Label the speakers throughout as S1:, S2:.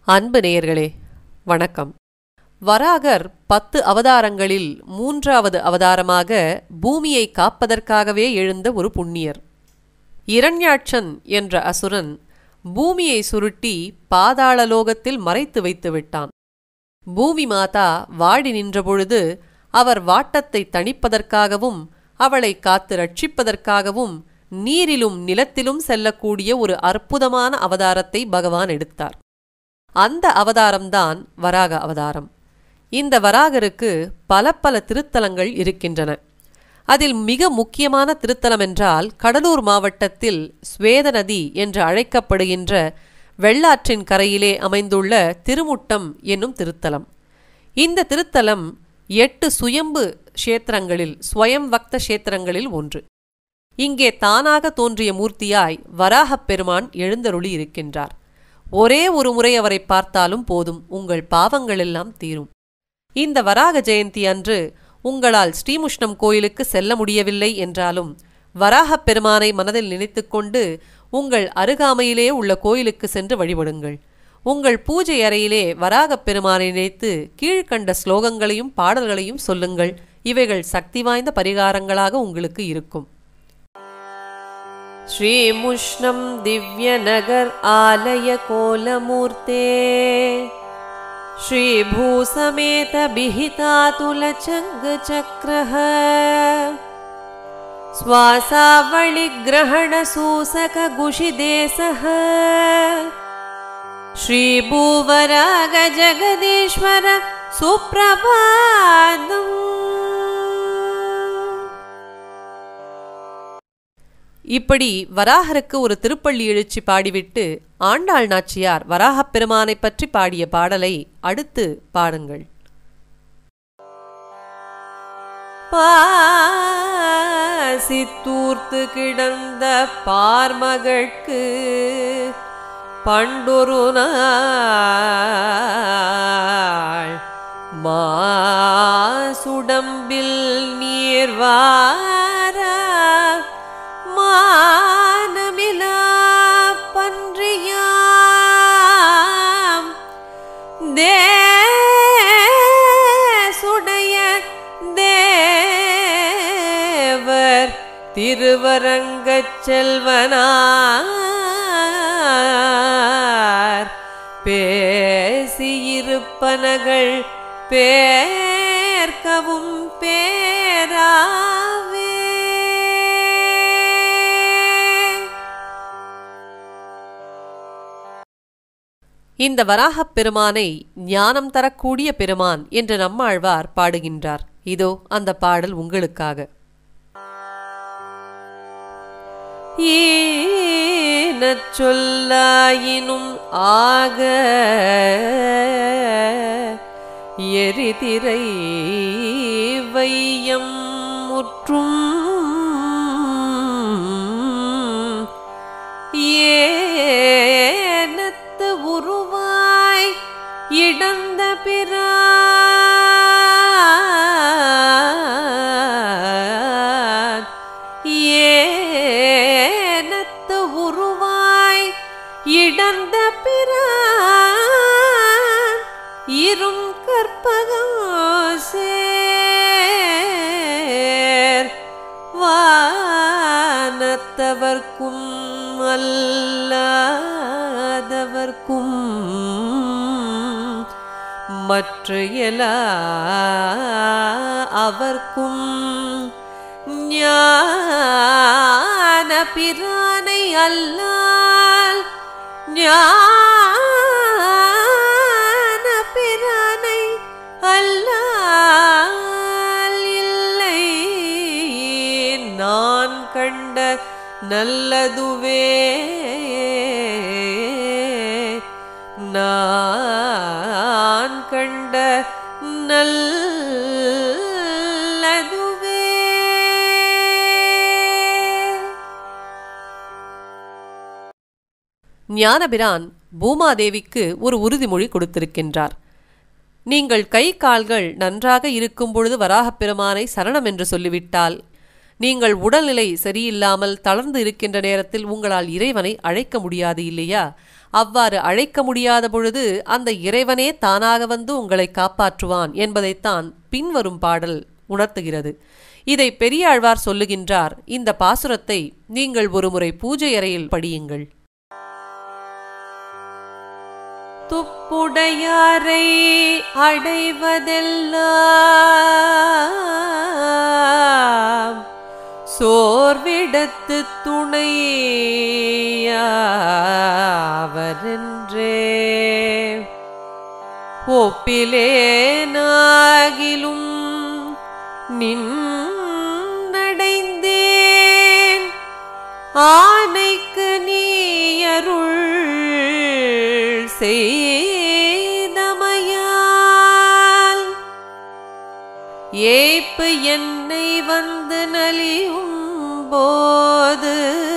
S1: அன்பு நேயர்களே வணக்கம் வராகர் பத்து அவதாரங்களில் மூன்றாவது அவதாரமாக பூமியை காப்பதற்காகவே எழுந்த ஒரு புண்ணியர் இரண்யாட்சன் என்ற அசுரன் பூமியை சுருட்டி பாதாள லோகத்தில் மறைத்து வைத்து விட்டான் பூமி மாதா வாடி நின்றபொழுது அவர் வாட்டத்தை தணிப்பதற்காகவும் அவளை காத்து ரட்சிப்பதற்காகவும் நீரிலும் நிலத்திலும் செல்லக்கூடிய ஒரு அற்புதமான அவதாரத்தை பகவான் எடுத்தார் அந்த அவதாரம்தான் வராக அவதாரம் இந்த வராகருக்கு பல பல திருத்தலங்கள் இருக்கின்றன அதில் மிக முக்கியமான திருத்தலம் என்றால் கடலூர் மாவட்டத்தில் ஸ்வேத நதி என்று அழைக்கப்படுகின்ற வெள்ளாற்றின் கரையிலே அமைந்துள்ள திருமுட்டம் என்னும் திருத்தலம் இந்த திருத்தலம் எட்டு சுயம்பு க்ஷேத்திரங்களில் ஸ்வயம் வக்த க்ஷேத்திரங்களில் ஒன்று இங்கே தானாக தோன்றிய மூர்த்தியாய் வராகப் பெருமான் எழுந்தருளி இருக்கின்றார் ஒரே ஒரு முறை அவரை பார்த்தாலும் போதும் உங்கள் பாவங்களெல்லாம் தீரும் இந்த வராக ஜெயந்தி அன்று உங்களால் ஸ்ரீமுஷ்ணம் கோயிலுக்கு செல்ல முடியவில்லை என்றாலும் வராகப் பெருமானை மனதில் நினைத்துக்கொண்டு உங்கள் அருகாமையிலே உள்ள கோயிலுக்கு சென்று வழிபடுங்கள் உங்கள் பூஜை அறையிலே வராகப் பெருமானை நினைத்து கீழ்கண்ட ஸ்லோகங்களையும் பாடல்களையும் சொல்லுங்கள் இவைகள் சக்தி வாய்ந்த பரிகாரங்களாக உங்களுக்கு இருக்கும் श्रीमुष्णं दिव्यनगर आलय कोलमूर्ते श्रीभूसमेतबिहितातुलचङ्गचक्रः श्वासावळिग्रहणसूसकगुषिदेशः श्रीभूवरागजगदीश्वर सुप्रभातम् இப்படி வராகருக்கு ஒரு திருப்பள்ளி எழுச்சி பாடிவிட்டு ஆண்டாள் நாச்சியார் வராகப் பெருமானை பற்றி பாடிய பாடலை அடுத்து பாடுங்கள் பாசித்தூர்த்து கிடந்த பார்மகட்கு பண்டொரு நாள் மாசுடம்பில் நீர்வாரா மானமிலா பன்றியாம் தேசுடைய தேவர் திருவரங்கச் செல்வனார் பேசியிருப்பனகள் பேர்க்கவும் பேராவே இந்த வராகப் பெருமானை ஞானம் தரக்கூடிய பெருமான் என்று நம்மாழ்வார் பாடுகின்றார் இதோ அந்த பாடல் உங்களுக்காக ஈனச் சொல்லாயினும் ஆக எரிதிரை வையம் முற்றும் ஏனத்து உருவாய் இடந்த பிரான் ஏனத்து உருவாய் இடந்த பிரான் இரும் கற்பகம் சேர் வானத்தவர்க்கும் அல்லாதவர்க்கும் மற்ற எல்லா அவர்க்கும் ஞான பிரானை அல்லால் ஞான பிரானை அல்லால் இல்லை நான் கண்ட நல்லதுவே நான் கண்ட நல்லதுவே ஞானபிரான் பூமாதேவிக்கு ஒரு உறுதிமொழி கொடுத்திருக்கின்றார் நீங்கள் கை கால்கள் நன்றாக இருக்கும் பொழுது வராகப் பெருமானை சரணம் என்று சொல்லிவிட்டால் நீங்கள் உடல்நிலை சரியில்லாமல் தளர்ந்து இருக்கின்ற நேரத்தில் உங்களால் இறைவனை அழைக்க முடியாது இல்லையா அவ்வாறு அழைக்க முடியாத பொழுது அந்த இறைவனே தானாக வந்து உங்களை காப்பாற்றுவான் என்பதைத்தான் பின்வரும் பாடல் உணர்த்துகிறது இதை பெரியாழ்வார் சொல்லுகின்றார் இந்த பாசுரத்தை நீங்கள் ஒருமுறை பூஜை அறையில் படியுங்கள் துப்புடையாரை அடைவதெல்லாம் சோர்விடத்து துணையாவரென்றே ஒப்பிலேனாகிலும் நின்னடைந்தேன் ஆனைக்கு நீயருள் செய்தமையால் ஏய்ப்பு என்னை வந்து நலியும் போது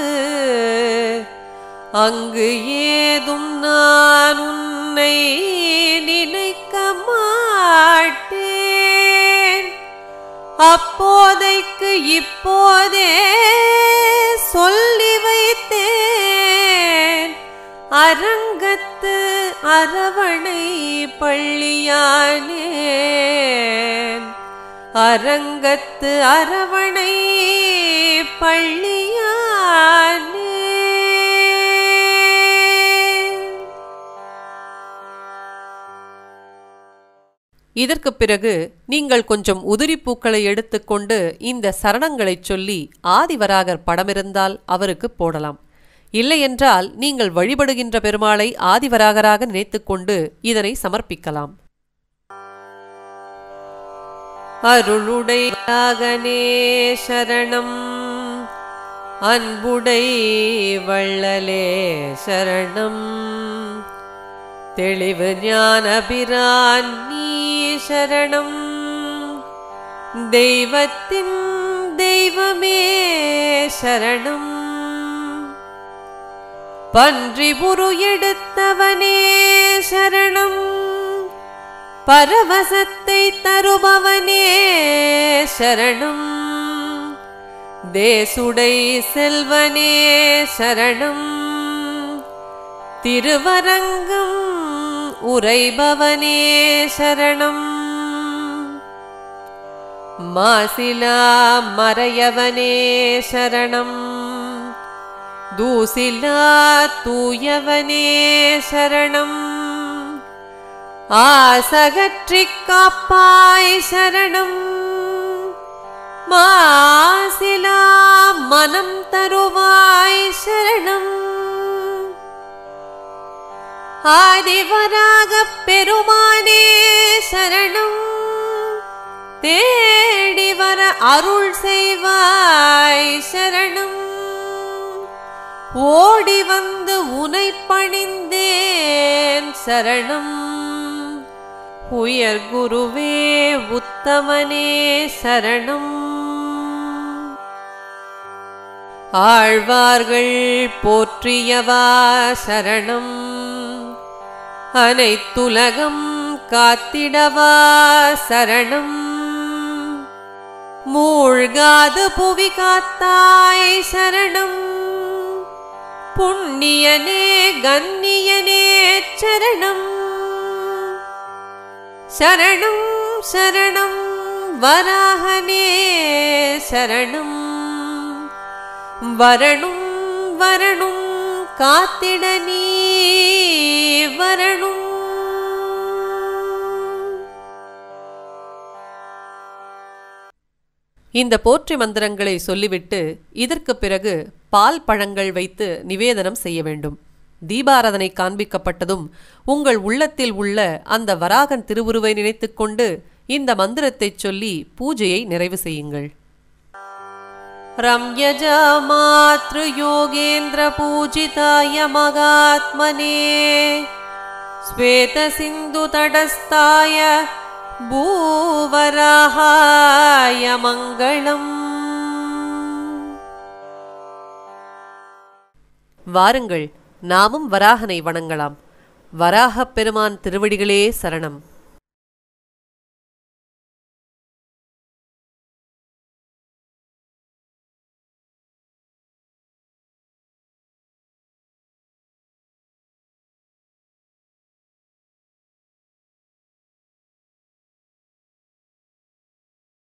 S1: அங்கு ஏதும் நான் உன்னை நினைக்க மாட்டேன் அப்போதைக்கு இப்போதே சொல்லி வைத்தேன் அரங்கத்து அரவணை பள்ளியானேன் அரங்கத்து அரவணை பள்ளியானேன் இதற்குப் பிறகு நீங்கள் கொஞ்சம் உதிரிப் பூக்களை எடுத்துக்கொண்டு இந்த சரணங்களைச் சொல்லி ஆதிவராகர் படமிருந்தால் அவருக்கு போடலாம் இல்லையென்றால் நீங்கள் வழிபடுகின்ற பெருமாளை ஆதிவராகராக நினைத்துக்கொண்டு இதனை சமர்ப்பிக்கலாம் அருளுடை ராகனே சரணம் அன்புடை வள்ளலே சரணம் தெளிவு ஞானபிரான் நீ சரணம் தெய்வத்தின் தெய்வமே சரணம் பன்றி புரு எடுத்தவனே சரணம் பரவசத்தை தருபவனே சரணம் தேசுடை செல்வனே சரணம் திருவரங்கம் உரைபவனே சரணம் மாசிலா மறையவனே சரணம் தூசிலா தூயவனே சரணம் ஆசகற்றிக் காப்பாய் சரணம் மாசிலா மனம் தருவாய் சரணம் ஆதிவராகப் பெருமானே சரணம் தேடி வர அருள் செய்வாய் சரணம் ஓடி வந்து உனை பணிந்தேன் சரணம் உயர் குருவே உத்தமனே சரணம் ஆழ்வார்கள் போற்றியவா சரணம் அனைத்துலகம் காத்திடவா சரணம் மூழ்காது புவி காத்தாய் சரணம் புண்ணியனே கண்ணியனே சரணம் சரணம் சரணம் வராகனே சரணம் வரணும் வரணும் காத்திட நீ வரணும் இந்த போற்றி மந்திரங்களை சொல்லிவிட்டு இதற்குப் பிறகு பால் பழங்கள் வைத்து நிவேதனம் செய்ய வேண்டும் தீபாராதனை காண்பிக்கப்பட்டதும் உங்கள் உள்ளத்தில் உள்ள அந்த வராகன் திருவுருவை நினைத்துக்கொண்டு இந்த மந்திரத்தைச் சொல்லி பூஜையை நிறைவு செய்யுங்கள் ரம்யஜா மாத்ரு யோகேந்திர பூஜிதாய மகாத்மனே ஸ்வேத சிந்து தடஸ்தாய பூவராகாய மங்களம் வாருங்கள் நாமும் வராகனை வணங்கலாம் வராகப் பெருமான் திருவடிகளே சரணம்